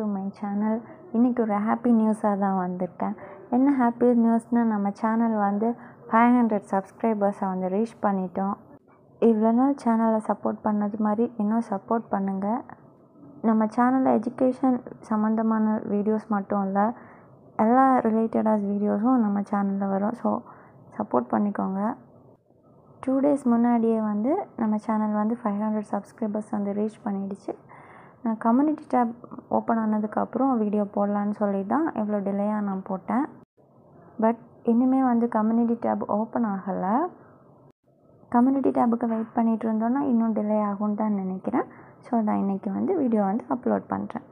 to my channel இன்றைக்கி ஒரு happy நியூஸாக தான் வந்திருக்கேன் என்ன ஹாப்பி நியூஸ்னால் நம்ம சேனல் வந்து ஃபைவ் ஹண்ட்ரட் சப்ஸ்கிரைபர்ஸை வந்து ரீச் பண்ணிட்டோம் இவ்வளோ நாள் சேனலை சப்போர்ட் பண்ணது மாதிரி இன்னும் சப்போர்ட் பண்ணுங்கள் நம்ம சேனலில் எஜுகேஷன் சம்மந்தமான வீடியோஸ் மட்டும் இல்லை எல்லா ரிலேட்டடாக வீடியோஸும் நம்ம சேனலில் வரும் ஸோ சப்போர்ட் பண்ணிக்கோங்க டூ டேஸ் முன்னாடியே வந்து நம்ம சேனல் வந்து ஃபைவ் ஹண்ட்ரட் சப்ஸ்கிரைபர்ஸ் வந்து ரீச் பண்ணிடுச்சு நான் கம்யூனிட்டி டேப் ஓப்பன் ஆனதுக்கப்புறம் வீடியோ போடலான்னு சொல்லி தான் இவ்வளோ டிலேயாக நான் போட்டேன் பட் இன்னுமே வந்து கம்யூனிட்டி டேப் ஓப்பன் ஆகலை கம்யூனிட்டி டேபுக்கு வெயிட் பண்ணிகிட்டு இருந்தோன்னா இன்னும் டிலே ஆகும்னு தான் நினைக்கிறேன் ஸோ நான் இன்றைக்கி வந்து வீடியோ வந்து அப்லோட் பண்ணுறேன்